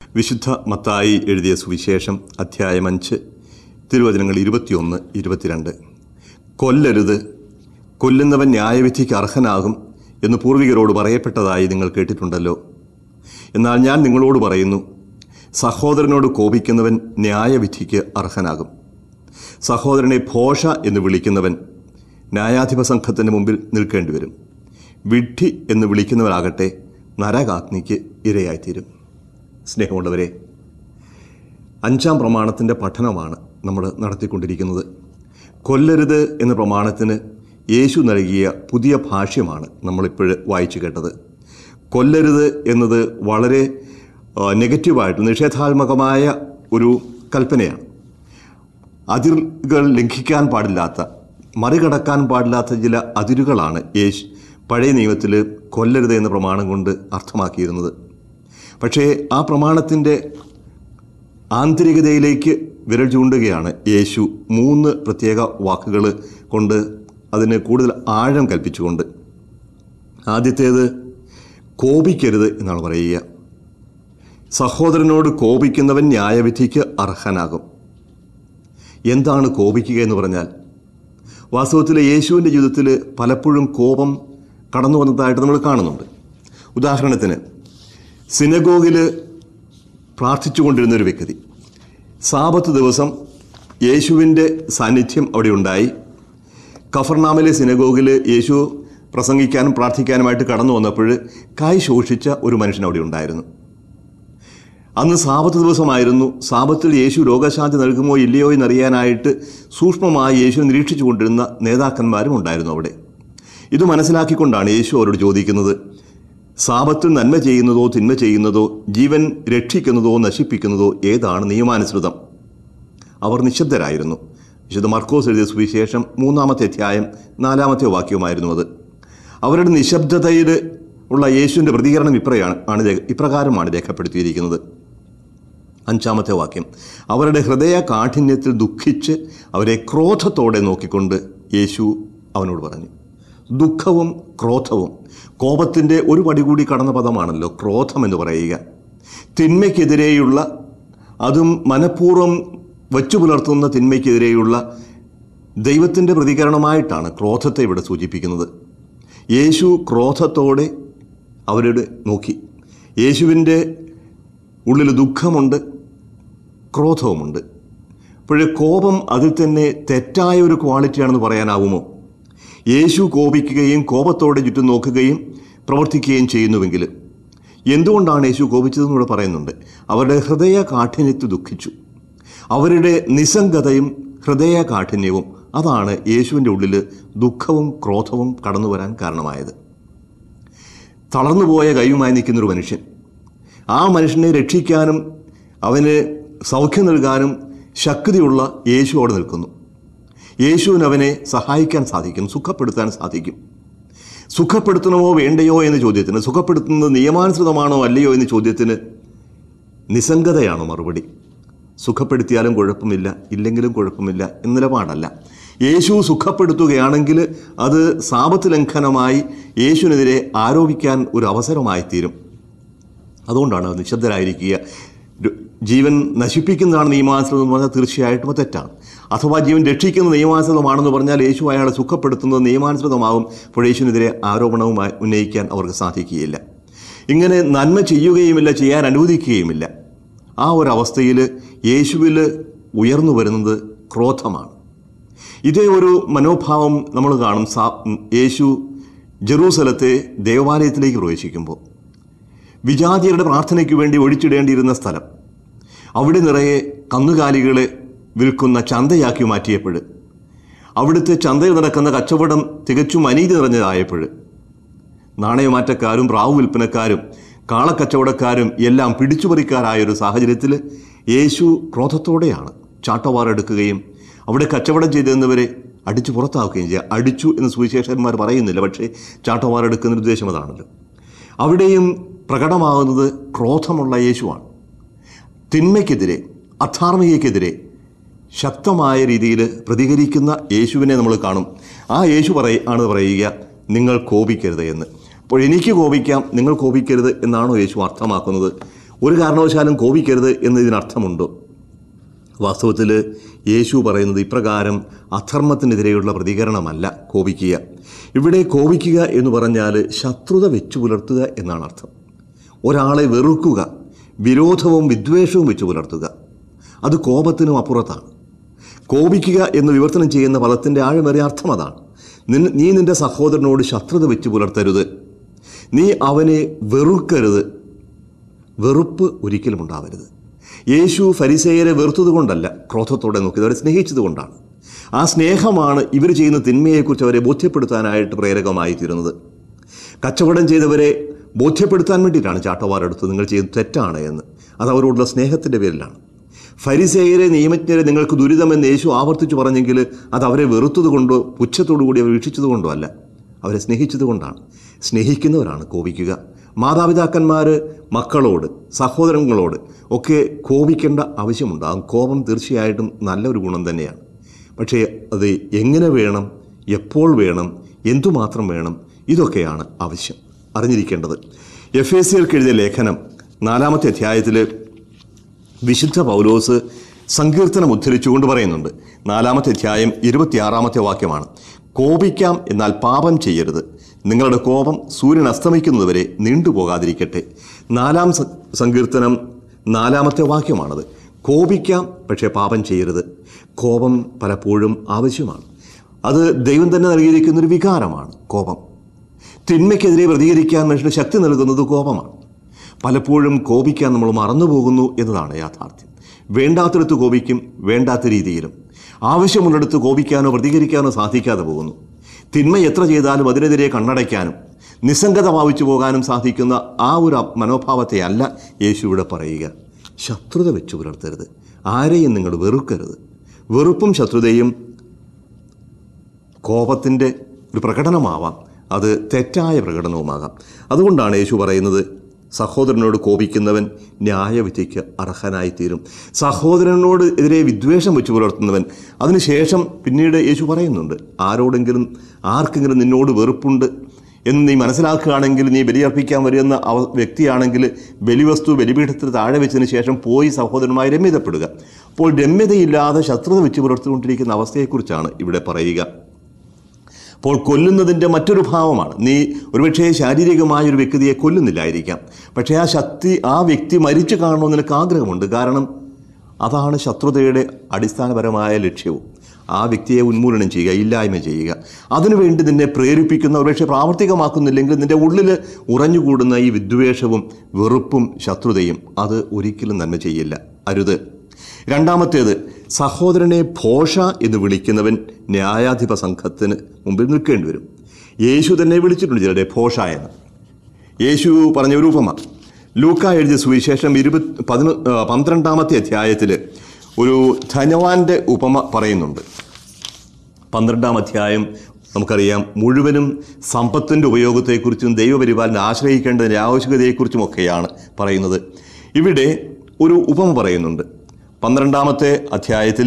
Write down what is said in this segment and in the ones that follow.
വിശുദ്ധ മത്തായി എഴുതിയ സുവിശേഷം അധ്യായം അഞ്ച് തിരുവചനങ്ങൾ ഇരുപത്തിയൊന്ന് ഇരുപത്തിരണ്ട് കൊല്ലരുത് കൊല്ലുന്നവൻ ന്യായവിധിക്ക് അർഹനാകും എന്ന് പൂർവികരോട് പറയപ്പെട്ടതായി നിങ്ങൾ കേട്ടിട്ടുണ്ടല്ലോ എന്നാൽ ഞാൻ നിങ്ങളോട് പറയുന്നു സഹോദരനോട് കോപിക്കുന്നവൻ ന്യായവിധിക്ക് അർഹനാകും സഹോദരനെ ഭോഷ എന്ന് വിളിക്കുന്നവൻ ന്യായാധിപ സംഘത്തിന് മുമ്പിൽ നിൽക്കേണ്ടി വരും വിഡ്ഢി എന്ന് വിളിക്കുന്നവരാകട്ടെ നരകാഗ്നിക്ക് ഇരയായിത്തീരും സ്നേഹമുള്ളവരെ അഞ്ചാം പ്രമാണത്തിൻ്റെ പഠനമാണ് നമ്മൾ നടത്തിക്കൊണ്ടിരിക്കുന്നത് കൊല്ലരുത് എന്ന പ്രമാണത്തിന് യേശു നൽകിയ പുതിയ ഭാഷ്യമാണ് നമ്മളിപ്പോൾ വായിച്ചു കേട്ടത് കൊല്ലരുത് എന്നത് വളരെ ആ, നെഗറ്റീവായിട്ട് നിഷേധാത്മകമായ ഒരു കൽപ്പനയാണ് അതിരുകൾ ലംഘിക്കാൻ പാടില്ലാത്ത മറികടക്കാൻ പാടില്ലാത്ത ചില അതിരുകളാണ് യേശു പഴയ നിയമത്തിൽ കൊല്ലരുത് എന്ന പ്രമാണം കൊണ്ട് അർത്ഥമാക്കിയിരുന്നത് പക്ഷേ ആ പ്രമാണത്തിൻ്റെ ആന്തരികതയിലേക്ക് വിരൽ ചൂണ്ടുകയാണ് യേശു മൂന്ന് പ്രത്യേക വാക്കുകൾ കൊണ്ട് അതിന് കൂടുതൽ ആഴം കൽപ്പിച്ചുകൊണ്ട് ആദ്യത്തേത് കോപിക്കരുത് എന്നാണ് പറയുക സഹോദരനോട് കോപിക്കുന്നവൻ ന്യായവിധിക്ക് അർഹനാകും എന്താണ് കോപിക്കുക എന്ന് പറഞ്ഞാൽ വാസ്തവത്തിൽ യേശുവിൻ്റെ ജീവിതത്തിൽ പലപ്പോഴും കോപം കടന്നു വന്നതായിട്ട് നമ്മൾ കാണുന്നുണ്ട് ഉദാഹരണത്തിന് സിനഗോഗിൽ പ്രാർത്ഥിച്ചുകൊണ്ടിരുന്ന ഒരു വ്യക്തി സാപത്ത് ദിവസം യേശുവിൻ്റെ സാന്നിധ്യം അവിടെ ഉണ്ടായി കഫർനാമിലെ സിനഗോഗിൽ യേശു പ്രസംഗിക്കാനും പ്രാർത്ഥിക്കാനുമായിട്ട് കടന്നു വന്നപ്പോൾ കൈ ശോഷിച്ച ഒരു മനുഷ്യൻ അവിടെ ഉണ്ടായിരുന്നു അന്ന് സാപത്ത് ദിവസമായിരുന്നു സാപത്തിൽ യേശു രോഗശാന്തി നൽകുമോ ഇല്ലയോ എന്നറിയാനായിട്ട് സൂക്ഷ്മമായി യേശു നിരീക്ഷിച്ചു കൊണ്ടിരുന്ന നേതാക്കന്മാരും ഉണ്ടായിരുന്നു അവിടെ ഇത് മനസ്സിലാക്കിക്കൊണ്ടാണ് യേശു അവരോട് ചോദിക്കുന്നത് സാപത്തിൽ നന്മ ചെയ്യുന്നതോ തിന്മ ചെയ്യുന്നതോ ജീവൻ രക്ഷിക്കുന്നതോ നശിപ്പിക്കുന്നതോ ഏതാണ് നിയമാനുസൃതം അവർ നിശബ്ദരായിരുന്നു വിശുദ്ധ മർക്കോസ് എഴുതിയ സുവിശേഷം മൂന്നാമത്തെ അധ്യായം നാലാമത്തെ വാക്യവുമായിരുന്നു അത് അവരുടെ നിശബ്ദതയിൽ ഉള്ള യേശുവിൻ്റെ പ്രതികരണം ഇപ്രയാണ് ആണ് രേഖ- ഇപ്രകാരമാണ് രേഖപ്പെടുത്തിയിരിക്കുന്നത് അഞ്ചാമത്തെ വാക്യം അവരുടെ ഹൃദയ കാഠിന്യത്തിൽ ദുഃഖിച്ച് അവരെ ക്രോധത്തോടെ നോക്കിക്കൊണ്ട് യേശു അവനോട് പറഞ്ഞു ദുഃഖവും ക്രോധവും കോപത്തിൻ്റെ ഒരു പടി കൂടി കടന്ന പദമാണല്ലോ ക്രോധം എന്ന് പറയുക തിന്മയ്ക്കെതിരെയുള്ള അതും മനഃപൂർവ്വം വച്ചു പുലർത്തുന്ന തിന്മയ്ക്കെതിരെയുള്ള ദൈവത്തിൻ്റെ പ്രതികരണമായിട്ടാണ് ക്രോധത്തെ ഇവിടെ സൂചിപ്പിക്കുന്നത് യേശു ക്രോധത്തോടെ അവരുടെ നോക്കി യേശുവിൻ്റെ ഉള്ളിൽ ദുഃഖമുണ്ട് ക്രോധവുമുണ്ട് അപ്പോഴേ കോപം അതിൽ തന്നെ തെറ്റായ ഒരു ക്വാളിറ്റിയാണെന്ന് പറയാനാവുമോ യേശു കോപിക്കുകയും കോപത്തോടെ ചുറ്റും നോക്കുകയും പ്രവർത്തിക്കുകയും ചെയ്യുന്നുവെങ്കിൽ എന്തുകൊണ്ടാണ് യേശു കോപിച്ചതെന്ന് ഇവിടെ പറയുന്നുണ്ട് അവരുടെ ഹൃദയ കാഠിന്യത്തിൽ ദുഃഖിച്ചു അവരുടെ നിസ്സംഗതയും ഹൃദയ കാഠിന്യവും അതാണ് യേശുവിൻ്റെ ഉള്ളിൽ ദുഃഖവും ക്രോധവും കടന്നു വരാൻ കാരണമായത് തളർന്നുപോയ കൈയുമായി നിൽക്കുന്നൊരു മനുഷ്യൻ ആ മനുഷ്യനെ രക്ഷിക്കാനും അവന് സൗഖ്യം നൽകാനും ശക്തിയുള്ള യേശു അവിടെ നിൽക്കുന്നു യേശുവിന് അവനെ സഹായിക്കാൻ സാധിക്കും സുഖപ്പെടുത്താൻ സാധിക്കും സുഖപ്പെടുത്തണമോ വേണ്ടയോ എന്ന ചോദ്യത്തിന് സുഖപ്പെടുത്തുന്നത് നിയമാനുസൃതമാണോ അല്ലയോ എന്ന ചോദ്യത്തിന് നിസ്സംഗതയാണോ മറുപടി സുഖപ്പെടുത്തിയാലും കുഴപ്പമില്ല ഇല്ലെങ്കിലും കുഴപ്പമില്ല എന്ന നിലപാടല്ല യേശു സുഖപ്പെടുത്തുകയാണെങ്കിൽ അത് സാപത്ത് ലംഘനമായി യേശുവിനെതിരെ ആരോപിക്കാൻ ഒരു അവസരമായി തീരും അതുകൊണ്ടാണ് അവർ നിശബ്ദരായിരിക്കുക രു- ജീവൻ നശിപ്പിക്കുന്നതാണ് നിയമാനുസൃതം എന്ന് പറഞ്ഞാൽ തീർച്ചയായിട്ടും അത് തെറ്റാണ് അഥവാ ജീവൻ രക്ഷിക്കുന്ന നിയമാനുസൃതമാണെന്ന് പറഞ്ഞാൽ യേശു അയാളെ സുഖപ്പെടുത്തുന്നത് നിയമാനുസൃതമാകും അപ്പോൾ യേശുവിനെതിരെ ആരോപണവുമായി ഉന്നയിക്കാൻ അവർക്ക് സാധിക്കുകയില്ല ഇങ്ങനെ നന്മ ചെയ്യുകയുമില്ല ചെയ്യാൻ അനുവദിക്കുകയുമില്ല ആ ഒരു അവസ്ഥയിൽ യേശുവിൽ ഉയർന്നു വരുന്നത് ക്രോധമാണ് ഇതേ ഒരു മനോഭാവം നമ്മൾ കാണും സാ യേശു ജെറൂസലത്തെ ദേവാലയത്തിലേക്ക് പ്രവേശിക്കുമ്പോൾ വിജാതിയരുടെ പ്രാർത്ഥനയ്ക്ക് വേണ്ടി ഒഴിച്ചിടേണ്ടിയിരുന്ന സ്ഥലം അവിടെ നിറയെ കന്നുകാലികളെ വിൽക്കുന്ന ചന്തയാക്കി മാറ്റിയപ്പോൾ അവിടുത്തെ ചന്തയിൽ നടക്കുന്ന കച്ചവടം തികച്ചും അനീതി നിറഞ്ഞതായപ്പോൾ നാണയമാറ്റക്കാരും പ്രാവ് വിൽപ്പനക്കാരും കാളക്കച്ചവടക്കാരും എല്ലാം പിടിച്ചുപറിക്കാരായ ഒരു സാഹചര്യത്തിൽ യേശു ക്രോധത്തോടെയാണ് ചാട്ടവാറെടുക്കുകയും അവിടെ കച്ചവടം ചെയ്തിരുന്നവരെ അടിച്ചു പുറത്താക്കുകയും ചെയ്യുക അടിച്ചു എന്ന് സുവിശേഷന്മാർ പറയുന്നില്ല പക്ഷേ ചാട്ടവാറെടുക്കുന്ന ഉദ്ദേശം അതാണല്ലോ അവിടെയും പ്രകടമാകുന്നത് ക്രോധമുള്ള യേശുവാണ് തിന്മയ്ക്കെതിരെ അധാർമികയ്ക്കെതിരെ ശക്തമായ രീതിയിൽ പ്രതികരിക്കുന്ന യേശുവിനെ നമ്മൾ കാണും ആ യേശു പറയ ആണ് പറയുക നിങ്ങൾ കോപിക്കരുത് എന്ന് അപ്പോൾ എനിക്ക് കോപിക്കാം നിങ്ങൾ കോപിക്കരുത് എന്നാണോ യേശു അർത്ഥമാക്കുന്നത് ഒരു കാരണവശാലും കോപിക്കരുത് എന്നതിനർത്ഥമുണ്ടോ വാസ്തവത്തിൽ യേശു പറയുന്നത് ഇപ്രകാരം അധർമ്മത്തിനെതിരെയുള്ള പ്രതികരണമല്ല കോപിക്കുക ഇവിടെ കോപിക്കുക എന്ന് പറഞ്ഞാൽ ശത്രുത വെച്ചു പുലർത്തുക എന്നാണ് അർത്ഥം ഒരാളെ വെറുക്കുക വിരോധവും വിദ്വേഷവും വെച്ചു പുലർത്തുക അത് കോപത്തിനും അപ്പുറത്താണ് കോപിക്കുക എന്ന് വിവർത്തനം ചെയ്യുന്ന പദത്തിൻ്റെ ആഴമേറിയ അർത്ഥം അതാണ് നിൻ- നീ നിന്റെ സഹോദരനോട് ശത്രുത വെച്ച് പുലർത്തരുത് നീ അവനെ വെറുക്കരുത് വെറുപ്പ് ഒരിക്കലും ഉണ്ടാവരുത് യേശു ഫരിസേയരെ വെറുത്തതുകൊണ്ടല്ല ക്രോധത്തോടെ നോക്കിയത് അവരെ സ്നേഹിച്ചതുകൊണ്ടാണ് ആ സ്നേഹമാണ് ഇവർ ചെയ്യുന്ന തിന്മയെക്കുറിച്ച് അവരെ ബോധ്യപ്പെടുത്താനായിട്ട് പ്രേരകമായി തീരുന്നത് കച്ചവടം ചെയ്തവരെ ബോധ്യപ്പെടുത്താൻ വേണ്ടിയിട്ടാണ് ചാട്ടവാറെടുത്ത് നിങ്ങൾ ചെയ്യുന്നത് തെറ്റാണ് എന്ന് അത് അവരോടുള്ള സ്നേഹത്തിൻ്റെ പേരിലാണ് ഫരിസേയരെ നിയമജ്ഞരെ നിങ്ങൾക്ക് ദുരിതമെന്ന് യേശു ആവർത്തിച്ചു പറഞ്ഞെങ്കിൽ അത് അവരെ വെറുത്തതുകൊണ്ടോ പുച്ഛത്തോടു കൂടി അവർ വീക്ഷിച്ചതുകൊണ്ടോ അല്ല അവരെ സ്നേഹിച്ചതുകൊണ്ടാണ് സ്നേഹിക്കുന്നവരാണ് കോപിക്കുക മാതാപിതാക്കന്മാർ മക്കളോട് സഹോദരങ്ങളോട് ഒക്കെ കോപിക്കേണ്ട ആവശ്യമുണ്ടാകും കോപം തീർച്ചയായിട്ടും നല്ലൊരു ഗുണം തന്നെയാണ് പക്ഷേ അത് എങ്ങനെ വേണം എപ്പോൾ വേണം എന്തുമാത്രം വേണം ഇതൊക്കെയാണ് ആവശ്യം അറിഞ്ഞിരിക്കേണ്ടത് എഫ് എ സികൾക്ക് എഴുതിയ ലേഖനം നാലാമത്തെ അധ്യായത്തിൽ വിശുദ്ധ പൗലോസ് സങ്കീർത്തനം ഉദ്ധരിച്ചുകൊണ്ട് പറയുന്നുണ്ട് നാലാമത്തെ അധ്യായം ഇരുപത്തിയാറാമത്തെ വാക്യമാണ് കോപിക്കാം എന്നാൽ പാപം ചെയ്യരുത് നിങ്ങളുടെ കോപം സൂര്യൻ അസ്തമിക്കുന്നതുവരെ നീണ്ടുപോകാതിരിക്കട്ടെ നാലാം സ- സങ്കീർത്തനം നാലാമത്തെ വാക്യമാണത് കോപിക്കാം പക്ഷേ പാപം ചെയ്യരുത് കോപം പലപ്പോഴും ആവശ്യമാണ് അത് ദൈവം തന്നെ നൽകിയിരിക്കുന്ന ഒരു വികാരമാണ് കോപം തിന്മയ്ക്കെതിരെ പ്രതികരിക്കാൻ മനുഷ്യന് ശക്തി നൽകുന്നത് കോപമാണ് പലപ്പോഴും കോപിക്കാൻ നമ്മൾ മറന്നുപോകുന്നു എന്നതാണ് യാഥാർത്ഥ്യം വേണ്ടാത്തിടത്ത് കോപിക്കും വേണ്ടാത്ത രീതിയിലും ആവശ്യമുള്ളിടത്ത് കോപിക്കാനോ പ്രതികരിക്കാനോ സാധിക്കാതെ പോകുന്നു തിന്മ എത്ര ചെയ്താലും അതിനെതിരെ കണ്ണടയ്ക്കാനും നിസ്സംഗത ഭാവിച്ചു പോകാനും സാധിക്കുന്ന ആ ഒരു അ- മനോഭാവത്തെയല്ല യേശു ഇവിടെ പറയുക ശത്രുത വെച്ചു പുലർത്തരുത് ആരെയും നിങ്ങൾ വെറുക്കരുത് വെറുപ്പും ശത്രുതയും കോപത്തിൻ്റെ ഒരു പ്രകടനമാവാം അത് തെറ്റായ പ്രകടനവുമാകാം അതുകൊണ്ടാണ് യേശു പറയുന്നത് സഹോദരനോട് കോപിക്കുന്നവൻ ന്യായവിധിക്ക് അർഹനായിത്തീരും സഹോദരനോട് എതിരെ വിദ്വേഷം വെച്ച് പുലർത്തുന്നവൻ അതിനുശേഷം പിന്നീട് യേശു പറയുന്നുണ്ട് ആരോടെങ്കിലും ആർക്കെങ്കിലും നിന്നോട് വെറുപ്പുണ്ട് എന്ന് നീ മനസ്സിലാക്കുകയാണെങ്കിൽ നീ ബലിയർപ്പിക്കാൻ വരുന്ന അവ വ്യക്തിയാണെങ്കിൽ ബലിവസ്തു ബലിപീഠത്തിൽ താഴെ വെച്ചതിന് ശേഷം പോയി സഹോദരനുമായി രമ്യതപ്പെടുക അപ്പോൾ രമ്യതയില്ലാതെ ശത്രുത വെച്ച് പുലർത്തിക്കൊണ്ടിരിക്കുന്ന അവസ്ഥയെക്കുറിച്ചാണ് ഇവിടെ പറയുക അപ്പോൾ കൊല്ലുന്നതിൻ്റെ മറ്റൊരു ഭാവമാണ് നീ ഒരുപക്ഷേ ശാരീരികമായ ഒരു വ്യക്തിയെ കൊല്ലുന്നില്ലായിരിക്കാം പക്ഷേ ആ ശക്തി ആ വ്യക്തി മരിച്ചു കാണണമെന്ന് നിനക്ക് ആഗ്രഹമുണ്ട് കാരണം അതാണ് ശത്രുതയുടെ അടിസ്ഥാനപരമായ ലക്ഷ്യവും ആ വ്യക്തിയെ ഉന്മൂലനം ചെയ്യുക ഇല്ലായ്മ ചെയ്യുക അതിനുവേണ്ടി നിന്നെ പ്രേരിപ്പിക്കുന്ന ഒരുപക്ഷെ പ്രാവർത്തികമാക്കുന്നില്ലെങ്കിൽ നിന്റെ ഉള്ളിൽ ഉറഞ്ഞുകൂടുന്ന ഈ വിദ്വേഷവും വെറുപ്പും ശത്രുതയും അത് ഒരിക്കലും നന്മ ചെയ്യില്ല അരുത് രണ്ടാമത്തേത് സഹോദരനെ ഭോഷ എന്ന് വിളിക്കുന്നവൻ ന്യായാധിപ സംഘത്തിന് മുമ്പിൽ നിൽക്കേണ്ടി വരും യേശു തന്നെ വിളിച്ചിട്ടുണ്ട് ചിലരെ ഭോഷ എന്ന് യേശു പറഞ്ഞ ഒരു ഉപമ ലൂക്ക എഴുതിയ സുവിശേഷം ഇരുപത് പതിനൊ ആ, പന്ത്രണ്ടാമത്തെ അധ്യായത്തിൽ ഒരു ധനവാന്റെ ഉപമ പറയുന്നുണ്ട് പന്ത്രണ്ടാം അധ്യായം നമുക്കറിയാം മുഴുവനും സമ്പത്തിൻ്റെ ഉപയോഗത്തെക്കുറിച്ചും ദൈവപരിപാലനം ആശ്രയിക്കേണ്ടതിൻ്റെ ആവശ്യകതയെക്കുറിച്ചുമൊക്കെയാണ് പറയുന്നത് ഇവിടെ ഒരു ഉപമ പറയുന്നുണ്ട് പന്ത്രണ്ടാമത്തെ അധ്യായത്തിൽ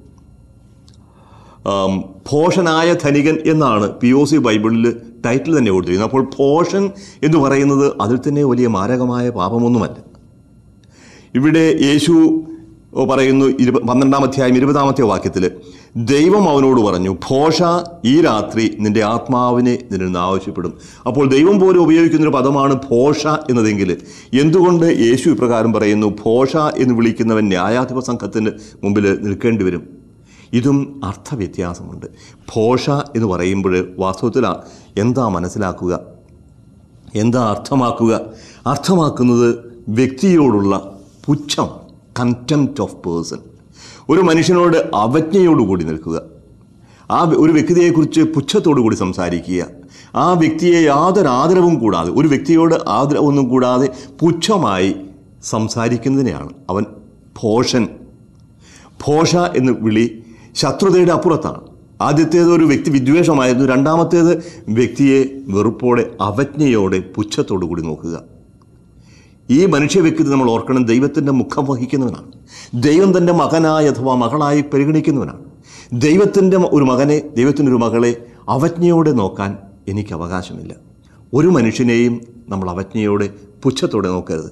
ആം, ഭോഷനായ ധനികൻ എന്നാണ് പി ഒ സി ബൈബിളിൽ ടൈറ്റിൽ തന്നെ കൊടുത്തിരിക്കുന്നത് അപ്പോൾ ഭോഷൻ എന്ന് പറയുന്നത് അതിൽ തന്നെ വലിയ മാരകമായ പാപമൊന്നുമല്ല ഇവിടെ യേശു പറയുന്നു ഇരുപ പന്ത്രണ്ടാം അധ്യായം ഇരുപതാമത്തെ വാക്യത്തിൽ ദൈവം അവനോട് പറഞ്ഞു ഭോഷ ഈ രാത്രി നിന്റെ ആത്മാവിനെ നിന്നിൽ നിന്ന് ആവശ്യപ്പെടും അപ്പോൾ ദൈവം പോലും ഉപയോഗിക്കുന്നൊരു പദമാണ് ഭോഷ എന്നതെങ്കിൽ എന്തുകൊണ്ട് യേശു ഇപ്രകാരം പറയുന്നു ഭോഷ എന്ന് വിളിക്കുന്നവൻ ന്യായാധിപ സംഘത്തിന് മുമ്പിൽ നിൽക്കേണ്ടി വരും ഇതും അർത്ഥവ്യത്യാസമുണ്ട് ഭോഷ എന്ന് പറയുമ്പോൾ വാസ്തവത്തിൽ ആ- എന്താ മനസ്സിലാക്കുക എന്താ അർത്ഥമാക്കുക അർത്ഥമാക്കുന്നത് വ്യക്തിയോടുള്ള പുച്ഛം കണ്ടംപ്റ്റ് ഓഫ് പേഴ്സൺ ഒരു മനുഷ്യനോട് അവജ്ഞയോടുകൂടി നിൽക്കുക ആ വ്യ- ഒരു വ്യക്തിയെക്കുറിച്ച് പുച്ഛത്തോടു കൂടി സംസാരിക്കുക ആ വ്യക്തിയെ യാതൊരു ആദരവും കൂടാതെ ഒരു വ്യക്തിയോട് ആദരവൊന്നും കൂടാതെ പുച്ഛമായി സംസാരിക്കുന്നതിനെയാണ് അവൻ ഭോഷൻ ഭോഷ എന്ന് വിളി ശത്രുതയുടെ അപ്പുറത്താണ് ആദ്യത്തേത് ഒരു വ്യക്തി വിദ്വേഷമായിരുന്നു രണ്ടാമത്തേത് വ്യക്തിയെ വെറുപ്പോടെ അവജ്ഞയോടെ പുച്ഛത്തോടു കൂടി നോക്കുക ഈ മനുഷ്യ വ്യക്തി നമ്മൾ ഓർക്കണം ദൈവത്തിൻ്റെ മുഖം വഹിക്കുന്നവനാണ് ദൈവം തൻ്റെ മകനായി അഥവാ മകളായി പരിഗണിക്കുന്നവനാണ് ദൈവത്തിൻ്റെ ഒരു മകനെ ദൈവത്തിൻ്റെ ഒരു മകളെ അവജ്ഞയോടെ നോക്കാൻ എനിക്ക് അവകാശമില്ല ഒരു മനുഷ്യനെയും നമ്മൾ അവജ്ഞയോടെ പുച്ഛത്തോടെ നോക്കരുത്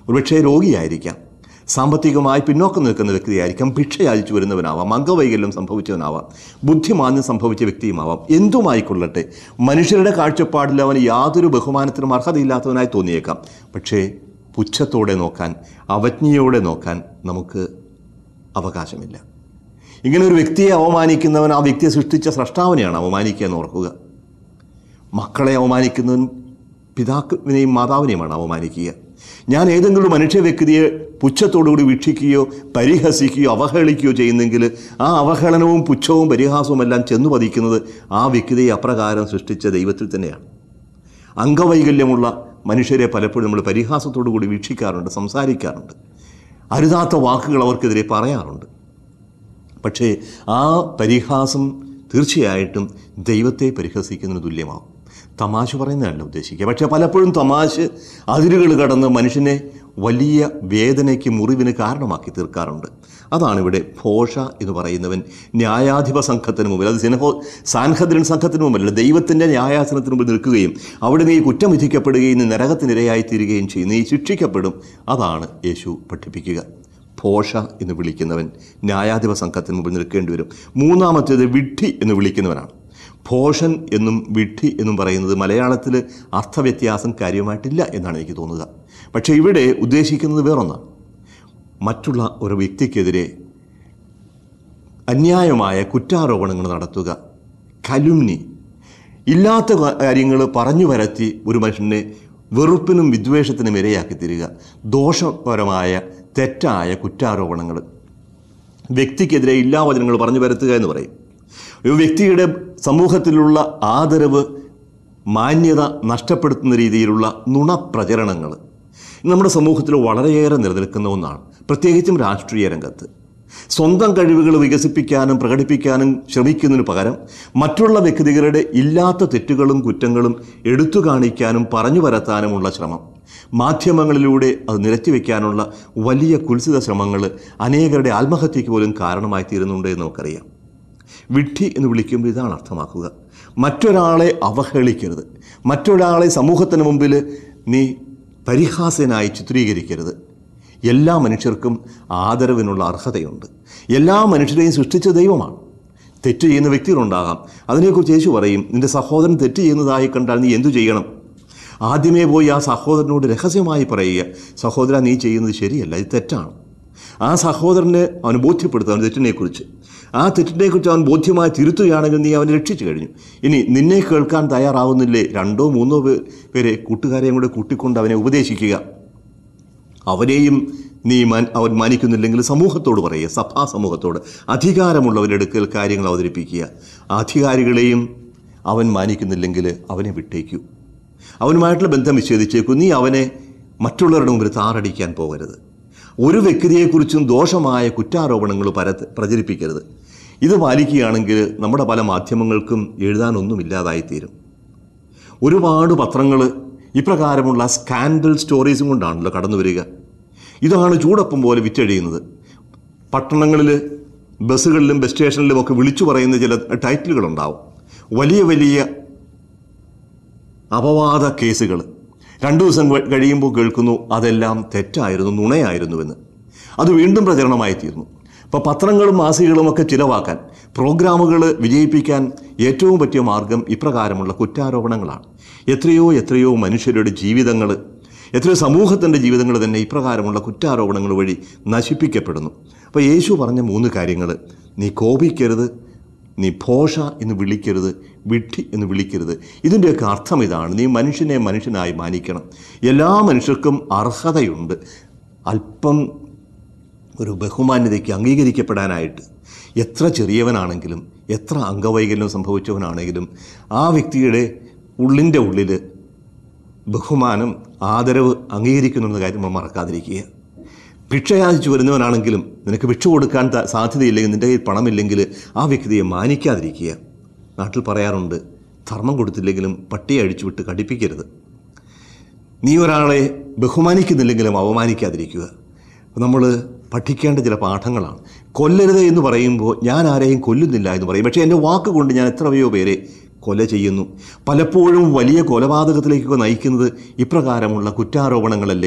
ഒരുപക്ഷെ രോഗിയായിരിക്കാം സാമ്പത്തികമായി പിന്നോക്കം നിൽക്കുന്ന വ്യക്തിയായിരിക്കാം ഭിക്ഷ യാചിച്ചു വരുന്നവനാവാം അംഗവൈകല്യം സംഭവിച്ചവനാവാം ബുദ്ധിമാന്യം സംഭവിച്ച വ്യക്തിയുമാവാം എന്തുമായിക്കൊള്ളട്ടെ മനുഷ്യരുടെ കാഴ്ചപ്പാടിൽ അവന് യാതൊരു ബഹുമാനത്തിനും അർഹതയില്ലാത്തവനായി തോന്നിയേക്കാം പക്ഷേ പുച്ഛത്തോടെ നോക്കാൻ അവജ്ഞയോടെ നോക്കാൻ നമുക്ക് അവകാശമില്ല ഇങ്ങനെ ഒരു വ്യക്തിയെ അവമാനിക്കുന്നവൻ ആ വ്യക്തിയെ സൃഷ്ടിച്ച സൃഷ്ടാവിനെയാണ് അവമാനിക്കുക എന്ന് ഓർക്കുക മക്കളെ അവമാനിക്കുന്നവൻ പിതാവിനെയും മാതാവിനെയുമാണ് അവമാനിക്കുക ഞാൻ ഏതെങ്കിലും മനുഷ്യ വ്യക്തിയെ പുച്ഛത്തോടുകൂടി വീക്ഷിക്കുകയോ പരിഹസിക്കുകയോ അവഹേളിക്കുകയോ ചെയ്യുന്നെങ്കിൽ ആ അവഹേളനവും പുച്ഛവും പരിഹാസവും എല്ലാം ചെന്നു പതിക്കുന്നത് ആ വ്യക്തിയെ അപ്രകാരം സൃഷ്ടിച്ച ദൈവത്തിൽ തന്നെയാണ് അംഗവൈകല്യമുള്ള മനുഷ്യരെ പലപ്പോഴും നമ്മൾ പരിഹാസത്തോടു കൂടി വീക്ഷിക്കാറുണ്ട് സംസാരിക്കാറുണ്ട് അരുതാത്ത വാക്കുകൾ അവർക്കെതിരെ പറയാറുണ്ട് പക്ഷേ ആ പരിഹാസം തീർച്ചയായിട്ടും ദൈവത്തെ പരിഹസിക്കുന്നതിന് തുല്യമാവും തമാശ പറയുന്നതല്ല ഉദ്ദേശിക്കുക പക്ഷേ പലപ്പോഴും തമാശ അതിരുകൾ കടന്ന് മനുഷ്യനെ വലിയ വേദനയ്ക്ക് മുറിവിന് കാരണമാക്കി തീർക്കാറുണ്ട് അതാണ് ഇവിടെ ഭോഷ എന്ന് പറയുന്നവൻ ന്യായാധിപ സംഘത്തിന് മുമ്പിൽ അത് സിനഹോ സാൻഹദ്രൻ സംഘത്തിന് മുമ്പിലല്ല ദൈവത്തിൻ്റെ ന്യായാസനത്തിന് മുമ്പിൽ നിൽക്കുകയും അവിടെ നീ കുറ്റം വിധിക്കപ്പെടുകയും നീ നരകത്തിനിരയായി തീരുകയും ചെയ്യും നീ ശിക്ഷിക്കപ്പെടും അതാണ് യേശു പഠിപ്പിക്കുക ഭോഷ എന്ന് വിളിക്കുന്നവൻ ന്യായാധിപ സംഘത്തിന് മുമ്പിൽ നിൽക്കേണ്ടി വരും മൂന്നാമത്തേത് വിഡ്ഢി എന്ന് വിളിക്കുന്നവനാണ് ഭോഷൻ എന്നും വിഡ്ഢി എന്നും പറയുന്നത് മലയാളത്തിൽ അർത്ഥവ്യത്യാസം കാര്യമായിട്ടില്ല എന്നാണ് എനിക്ക് തോന്നുക പക്ഷേ ഇവിടെ ഉദ്ദേശിക്കുന്നത് വേറൊന്നാണ് മറ്റുള്ള ഒരു വ്യക്തിക്കെതിരെ അന്യായമായ കുറ്റാരോപണങ്ങൾ നടത്തുക കലുംനി ഇല്ലാത്ത കാര്യങ്ങൾ പറഞ്ഞു വരത്തി ഒരു മനുഷ്യനെ വെറുപ്പിനും വിദ്വേഷത്തിനും ഇരയാക്കി തരിക ദോഷപരമായ തെറ്റായ കുറ്റാരോപണങ്ങൾ വ്യക്തിക്കെതിരെ ഇല്ലാവചനങ്ങൾ പറഞ്ഞു വരുത്തുക എന്ന് പറയും ഒരു വ്യക്തിയുടെ സമൂഹത്തിലുള്ള ആദരവ് മാന്യത നഷ്ടപ്പെടുത്തുന്ന രീതിയിലുള്ള നുണപ്രചരണങ്ങൾ നമ്മുടെ സമൂഹത്തിൽ വളരെയേറെ നിലനിൽക്കുന്ന ഒന്നാണ് പ്രത്യേകിച്ചും രാഷ്ട്രീയ രംഗത്ത് സ്വന്തം കഴിവുകൾ വികസിപ്പിക്കാനും പ്രകടിപ്പിക്കാനും ശ്രമിക്കുന്നതിന് പകരം മറ്റുള്ള വ്യക്തികളുടെ ഇല്ലാത്ത തെറ്റുകളും കുറ്റങ്ങളും എടുത്തു കാണിക്കാനും പറഞ്ഞു വരത്താനുമുള്ള ശ്രമം മാധ്യമങ്ങളിലൂടെ അത് നിരത്തി വയ്ക്കാനുള്ള വലിയ കുൽസിത ശ്രമങ്ങൾ അനേകരുടെ ആത്മഹത്യയ്ക്ക് പോലും കാരണമായി തീരുന്നുണ്ട് എന്ന് നമുക്കറിയാം വിഡ്ഢി എന്ന് വിളിക്കുമ്പോൾ ഇതാണ് അർത്ഥമാക്കുക മറ്റൊരാളെ അവഹേളിക്കരുത് മറ്റൊരാളെ സമൂഹത്തിന് മുമ്പിൽ നീ പരിഹാസ്യനായി ചിത്രീകരിക്കരുത് എല്ലാ മനുഷ്യർക്കും ആദരവിനുള്ള അർഹതയുണ്ട് എല്ലാ മനുഷ്യരെയും സൃഷ്ടിച്ച ദൈവമാണ് തെറ്റ് ചെയ്യുന്ന വ്യക്തികളുണ്ടാകാം അതിനെക്കുറിച്ച് യേശു പറയും നിന്റെ സഹോദരൻ തെറ്റ് ചെയ്യുന്നതായി കണ്ടാൽ നീ എന്തു ചെയ്യണം ആദ്യമേ പോയി ആ സഹോദരനോട് രഹസ്യമായി പറയുക സഹോദര നീ ചെയ്യുന്നത് ശരിയല്ല ഇത് തെറ്റാണ് ആ സഹോദരനെ അവന് ബോധ്യപ്പെടുത്തുക അവൻ തെറ്റിനെക്കുറിച്ച് ആ തെറ്റിനെക്കുറിച്ച് അവൻ ബോധ്യമായി തിരുത്തുകയാണെങ്കിൽ നീ അവനെ രക്ഷിച്ചു കഴിഞ്ഞു ഇനി നിന്നെ കേൾക്കാൻ തയ്യാറാവുന്നില്ലേ രണ്ടോ മൂന്നോ പേ- പേരെ കൂട്ടുകാരെയും കൂടെ കൂട്ടിക്കൊണ്ട് അവനെ ഉപദേശിക്കുക അവരെയും നീ മാൻ അവൻ മാനിക്കുന്നില്ലെങ്കിൽ സമൂഹത്തോട് പറയുക സഭാ സമൂഹത്തോട് അധികാരമുള്ളവരുടെ അടുക്കൽ കാര്യങ്ങൾ അവതരിപ്പിക്കുക അധികാരികളെയും അവൻ മാനിക്കുന്നില്ലെങ്കിൽ അവനെ വിട്ടേക്കൂ അവനുമായിട്ടുള്ള ബന്ധം വിച്ഛേദിച്ചേക്കൂ നീ അവനെ മറ്റുള്ളവരുടെ മുമ്പിൽ താറടിക്കാൻ പോകരുത് ഒരു വ്യക്തിയെക്കുറിച്ചും ദോഷമായ കുറ്റാരോപണങ്ങൾ പരത്ത് പ്രചരിപ്പിക്കരുത് ഇത് പാലിക്കുകയാണെങ്കിൽ നമ്മുടെ പല മാധ്യമങ്ങൾക്കും എഴുതാനൊന്നുമില്ലാതായിത്തീരും ഒരുപാട് പത്രങ്ങൾ ഇപ്രകാരമുള്ള സ്കാൻഡൽ സ്റ്റോറീസും കൊണ്ടാണല്ലോ കടന്നു വരിക ഇതാണ് ചൂടപ്പം പോലെ വിറ്റഴിയുന്നത് പട്ടണങ്ങളിൽ ബസ്സുകളിലും ബസ് സ്റ്റേഷനിലും ഒക്കെ വിളിച്ചു പറയുന്ന ചില ടൈറ്റിലുകളുണ്ടാവും വലിയ വലിയ അപവാദ കേസുകൾ രണ്ടു ദിവസം കഴി- കഴിയുമ്പോൾ കേൾക്കുന്നു അതെല്ലാം തെറ്റായിരുന്നു നുണയായിരുന്നുവെന്ന് അത് വീണ്ടും പ്രചരണമായി തീർന്നു ഇപ്പോൾ പത്രങ്ങളും മാസികകളും ഒക്കെ ചിലവാക്കാൻ പ്രോഗ്രാമുകൾ വിജയിപ്പിക്കാൻ ഏറ്റവും പറ്റിയ മാർഗം ഇപ്രകാരമുള്ള കുറ്റാരോപണങ്ങളാണ് എത്രയോ എത്രയോ മനുഷ്യരുടെ ജീവിതങ്ങൾ എത്രയോ സമൂഹത്തിൻ്റെ ജീവിതങ്ങൾ തന്നെ ഇപ്രകാരമുള്ള കുറ്റാരോപണങ്ങൾ വഴി നശിപ്പിക്കപ്പെടുന്നു അപ്പോൾ യേശു പറഞ്ഞ മൂന്ന് കാര്യങ്ങൾ നീ കോപിക്കരുത് നീ ഭോഷ എന്ന് വിളിക്കരുത് വിഡ്ഢി എന്ന് വിളിക്കരുത് ഇതിൻ്റെയൊക്കെ അർത്ഥം ഇതാണ് നീ മനുഷ്യനെ മനുഷ്യനായി മാനിക്കണം എല്ലാ മനുഷ്യർക്കും അർഹതയുണ്ട് അല്പം ഒരു ബഹുമാന്യതയ്ക്ക് അംഗീകരിക്കപ്പെടാനായിട്ട് എത്ര ചെറിയവനാണെങ്കിലും എത്ര അംഗവൈകല്യം സംഭവിച്ചവനാണെങ്കിലും ആ വ്യക്തിയുടെ ഉള്ളിൻ്റെ ഉള്ളിൽ ബഹുമാനം ആദരവ് അംഗീകരിക്കുന്നുണ്ടെന്ന കാര്യം നമ്മൾ മറക്കാതിരിക്കുക ഭിക്ഷ യാചിച്ചു വരുന്നവനാണെങ്കിലും നിനക്ക് ഭിക്ഷ കൊടുക്കാൻ ത- സാധ്യതയില്ലെങ്കിൽ നിൻ്റെ കയ്യിൽ പണമില്ലെങ്കിൽ ആ വ്യക്തിയെ മാനിക്കാതിരിക്കുക നാട്ടിൽ പറയാറുണ്ട് ധർമ്മം കൊടുത്തില്ലെങ്കിലും പട്ടിയെ അഴിച്ചുവിട്ട് കടിപ്പിക്കരുത് നീ ഒരാളെ ബഹുമാനിക്കുന്നില്ലെങ്കിലും അവമാനിക്കാതിരിക്കുക നമ്മൾ പഠിക്കേണ്ട ചില പാഠങ്ങളാണ് കൊല്ലരുത് എന്ന് പറയുമ്പോൾ ഞാൻ ആരെയും കൊല്ലുന്നില്ല എന്ന് പറയും പക്ഷേ എൻ്റെ വാക്ക് കൊണ്ട് ഞാൻ എത്രയോ പേരെ കൊല ചെയ്യുന്നു പലപ്പോഴും വലിയ കൊലപാതകത്തിലേക്കൊക്കെ നയിക്കുന്നത് ഇപ്രകാരമുള്ള കുറ്റാരോപണങ്ങളല്ലേ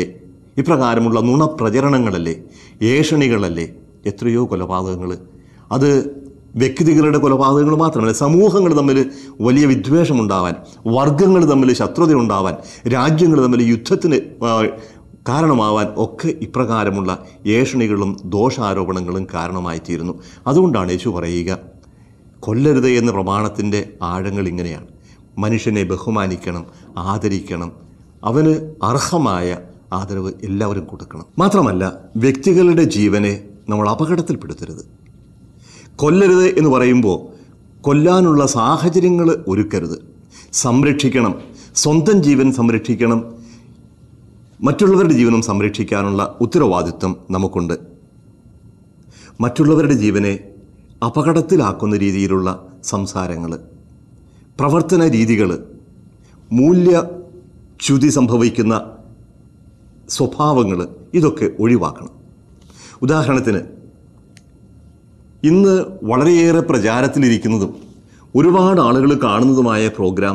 ഇപ്രകാരമുള്ള നുണപ്രചരണങ്ങളല്ലേ ഏഷണികളല്ലേ എത്രയോ കൊലപാതകങ്ങൾ അത് വ്യക്തികളുടെ കൊലപാതകങ്ങൾ മാത്രമല്ല സമൂഹങ്ങൾ തമ്മിൽ വലിയ വിദ്വേഷമുണ്ടാവാൻ വർഗങ്ങൾ തമ്മിൽ ശത്രുത ഉണ്ടാവാൻ രാജ്യങ്ങൾ തമ്മിൽ യുദ്ധത്തിന് ആ, കാരണമാവാൻ ഒക്കെ ഇപ്രകാരമുള്ള ഏഷണികളും ദോഷാരോപണങ്ങളും കാരണമായി തീരുന്നു അതുകൊണ്ടാണ് യേശു പറയുക കൊല്ലരുത് എന്ന പ്രമാണത്തിൻ്റെ ആഴങ്ങൾ ഇങ്ങനെയാണ് മനുഷ്യനെ ബഹുമാനിക്കണം ആദരിക്കണം അവന് അർഹമായ ആദരവ് എല്ലാവരും കൊടുക്കണം മാത്രമല്ല വ്യക്തികളുടെ ജീവനെ നമ്മൾ അപകടത്തിൽപ്പെടുത്തരുത് കൊല്ലരുത് എന്ന് പറയുമ്പോൾ കൊല്ലാനുള്ള സാഹചര്യങ്ങൾ ഒരുക്കരുത് സംരക്ഷിക്കണം സ്വന്തം ജീവൻ സംരക്ഷിക്കണം മറ്റുള്ളവരുടെ ജീവനും സംരക്ഷിക്കാനുള്ള ഉത്തരവാദിത്വം നമുക്കുണ്ട് മറ്റുള്ളവരുടെ ജീവനെ അപകടത്തിലാക്കുന്ന രീതിയിലുള്ള സംസാരങ്ങൾ പ്രവർത്തന രീതികൾ മൂല്യച്യുതി സംഭവിക്കുന്ന സ്വഭാവങ്ങൾ ഇതൊക്കെ ഒഴിവാക്കണം ഉദാഹരണത്തിന് ഇന്ന് വളരെയേറെ പ്രചാരത്തിലിരിക്കുന്നതും ഒരുപാട് ആളുകൾ കാണുന്നതുമായ പ്രോഗ്രാം